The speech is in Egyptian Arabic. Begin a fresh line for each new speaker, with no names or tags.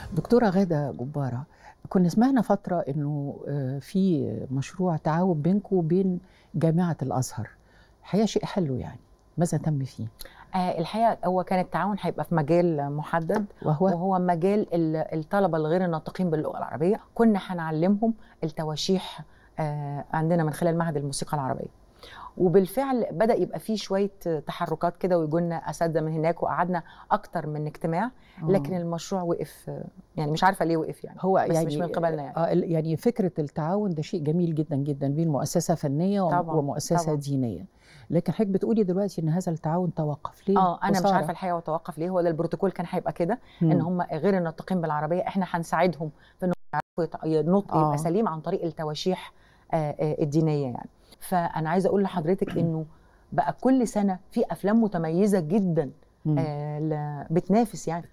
دكتورة غادة جبارة كنا سمعنا فترة إنه آه، في مشروع تعاون بينكم وبين جامعة الأزهر الحقيقة شيء حلو يعني ماذا تم فيه
آه الحقيقه هو كان التعاون هيبقى في مجال محدد
وهو
وهو مجال ال- الطلبه الغير الناطقين باللغه العربيه كنا هنعلمهم التواشيح آه عندنا من خلال معهد الموسيقى العربيه وبالفعل بدا يبقى فيه شويه تحركات كده ويجوا لنا اساتذه من هناك وقعدنا اكتر من اجتماع لكن
آه.
المشروع وقف آه، يعني مش عارفه ليه وقف يعني
هو
بس
يعني
مش من قبلنا يعني
آه ال- يعني فكرة التعاون ده شيء جميل جدا جدا بين مؤسسة فنية وم-
طبعاً،
ومؤسسة
طبعاً.
دينية لكن حضرتك بتقولي دلوقتي إن هذا التعاون توقف ليه؟
اه انا مش
خسارة.
عارفه الحقيقه هو توقف ليه هو ده البروتوكول كان هيبقى كده
مم.
ان هم غير الناطقين بالعربيه احنا هنساعدهم في انهم يعرفوا يط- النطق
آه.
يبقى سليم عن طريق التواشيح آه، آه، الدينيه يعني فانا عايزه اقول لحضرتك انه بقى كل سنه في افلام متميزه جدا
مم.
آه، ل- بتنافس يعني